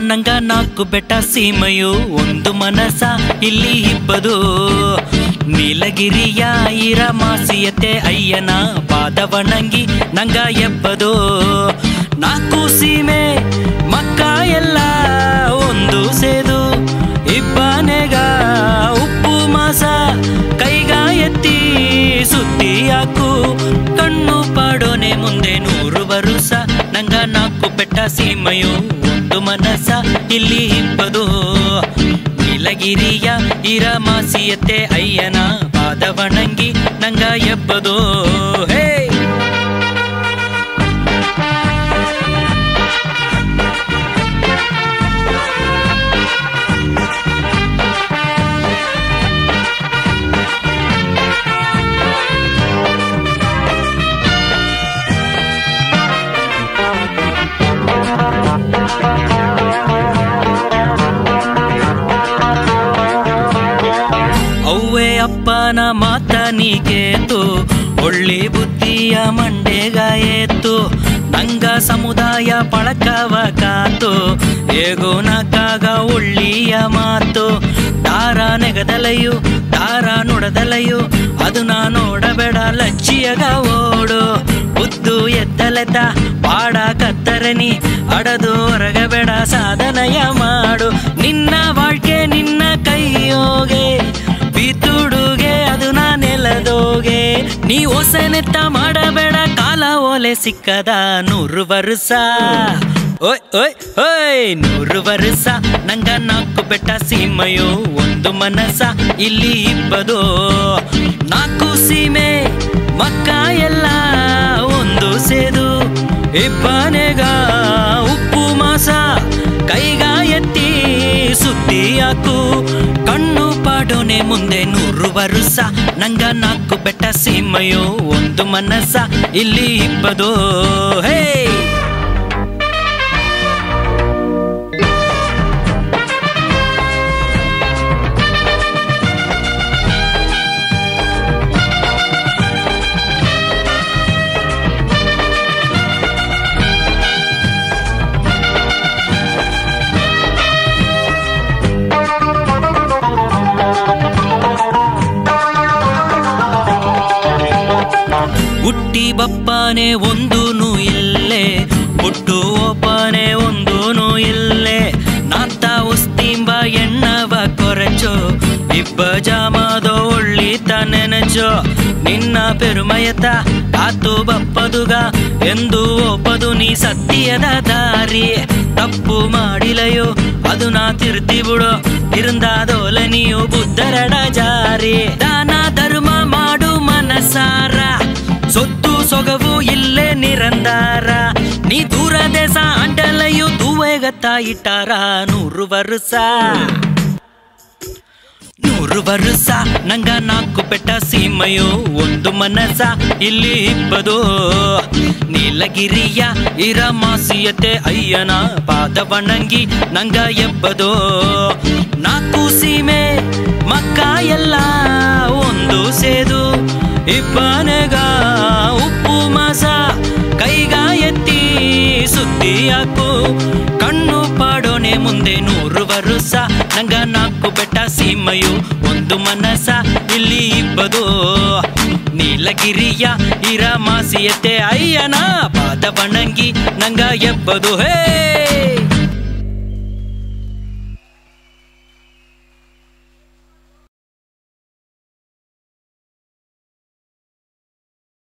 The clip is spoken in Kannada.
ನಂಗ ನಾಲ್ಕು ಬೆಟ್ಟ ಸೀಮೆಯು ಒಂದು ಮನಸ ಇಲ್ಲಿ ಇಬ್ಬದು ನೀಲಗಿರಿಯ ಇರ ಮಾಸಿಯತೆ ಅಯ್ಯನ ಪಾದವಣಂಗಿ ನಂಗ ಎಬ್ಬದು ನಾಲ್ಕು ಸೀಮೆ ಮಕ್ಕ ಎಲ್ಲ ಒಂದು ಸೇದು ಇಬ್ಬನೆಗ ಉಪ್ಪು ಮಾಸ ಕೈಗ ಎತ್ತಿ ಸುತ್ತಿ ಹಾಕು ಕಣ್ಣು ಪಾಡೋನೆ ಮುಂದೆ ನೂರು ವರುಸ ನಂಗ ನಾಲ್ಕು ಬೆಟ್ಟ ಸೀಮೆಯು ಒಂದು ಮನಸ ಇಲ್ಲಿ ಇಬ್ಬದು ನೀಲಗಿರಿಯ ಇರ ಮಾಸಿಯತೆ ಅಯ್ಯನ ಪಾದವಣಂಗಿ ನಂಗ ಎಬ್ಬದು ಹೇ ಅವ್ವೆ ಅಪ್ಪನ ಮಾತ ನೀ ಕೇತು ಒಳ್ಳೆ ಬುದ್ಧಿಯ ಮಂಡೆಗ ಏತು ನಂಗ ಸಮುದಾಯ ಪಳಕವ ಕಾತು ಹೇಗೋ ನಕಾಗ ಒಳ್ಳಿಯ ಮಾತು ತಾರ ನೆಗದಲೆಯು ತಾರ ನುಡದಲೆಯು ಅದು ನಾ ನೋಡಬೇಡ ಲಚ್ಚಿಯಗ ಓಡು ಉದ್ದು ಎದ್ದಲೆದ್ದ ಪಾಡ ಕತ್ತರನಿ ಅಡದು ಹೊರಗಬೇಡ ಸಾಧನೆಯ ಮಾಡು ನಿನ್ನ ಬಾಳ್ಕೆ ನಿನ್ನ ಕೈಯೋಗೆ ಬಿತ್ತುಡುಗೆ ಅದು ನಾ ನೆಲದೋಗೆ ನೀ ಹೊಸನೆತ್ತ ಮಾಡಬೇಡ ಕಾಲ ಓಲೆ ಸಿಕ್ಕದ ನೂರು ವರುಸ ಓಯ್ ಓಯ್ ಓಯ್ ನೂರು ವರುಸ ನಂಗ ನಾಲ್ಕು ಬೆಟ್ಟ ಸೀಮೆಯು ಒಂದು ಮನಸ ಇಲ್ಲಿ ಇಬ್ಬದು ನಾಲ್ಕು ಸೀಮೆ ಮಕ್ಕ ಎಲ್ಲ ಒಂದು ಸೇದು ಇಬ್ಬನೆಗ ಉಪ್ಪು ಮಾಸ ಕೈಗ ಎತ್ತಿ ಸುತ್ತಿ ಹಾಕು ಕಣ್ಣು ಪಾಡೋನೆ ಮುಂದೆ ನೂರು ವರುಸ ನಂಗ ನಾಲ್ಕು ಬೆಟ್ಟ ಸೀಮೆಯು ಒಂದು ಮನಸ ಇಲ್ಲಿ ಇಬ್ಬದು ಹೇ ಹುಟ್ಟಿ ಬಪ್ಪನೆ ಒಂದೂನು ಇಲ್ಲೇ ಹುಟ್ಟು ಒಬ್ಬನೇ ಒಂದೂನು ಇಲ್ಲೇ ನಾತ ಉಸ್ತಿಂಬ ಎಣ್ಣವ ಕೊರಚೋ ಇಬ್ಬ ಜಾಮದೋ ಒಳ್ಳಿತ ನೆನಚೋ ನಿನ್ನ ಪೆರುಮಯತ ಕಾತು ಬಪ್ಪದುಗ ಎಂದು ಒಪ್ಪದು ನೀ ಸತ್ಯದ ದಾರಿ ತಪ್ಪು ಮಾಡಿಲಯೋ ಅದು ನಾ ತಿರ್ತಿ ಬಿಡೋ ತಿರುಂದಾದೋಲ ನೀವು ಬುದ್ಧರಡ ಜಾರಿ ದಾನ ಧರ್ಮ ಮಾಡು ಮನಸಾರ ಸೊತ್ತು ಸೊಗವು ಇಲ್ಲೇ ನಿರಂದಾರ ನೀ ದೂರ ದೇಶ ಅಂಡಲೆಯು ತೂವೆಗತ್ತ ಇಟ್ಟಾರ ನೂರು ವರುಸ ನೂರು ವರುಸ ನಂಗ ನಾಲ್ಕು ಬೆಟ್ಟ ಸೀಮೆಯು ಒಂದು ಮನಸ ಇಲ್ಲಿ ಇಬ್ಬದು ನೀಲಗಿರಿಯ ಇರ ಮಾಸಿಯತೆ ಅಯ್ಯನ ಪಾದವಣಂಗಿ ನಂಗ ಎಬ್ಬದು ನಾಲ್ಕು ಸೀಮೆ ಮಕ್ಕ ಎಲ್ಲ ಒಂದು ಸೇದು ಇಬ್ಬನೆಗ ಉಪ್ಪು ಮಾಸ ಕೈಗ ಎತ್ತಿ ಸುತ್ತಿ ಹಾಕು ಕಣ್ಣು ಪಾಡೋನೆ ಮುಂದೆ ನೂರು ವರುಸ ನಂಗ ನಾಲ್ಕು ಬೆಟ್ಟ ಸೀಮೆಯು ಒಂದು ಮನಸ ಇಲ್ಲಿ ಇಬ್ಬದು ನೀಲಗಿರಿಯ ಇರ ಮಾಸಿಯತೆ ಅಯ್ಯನ ಪಾದವಣಂಗಿ ನಂಗ ಎಬ್ಬದು ಹೇ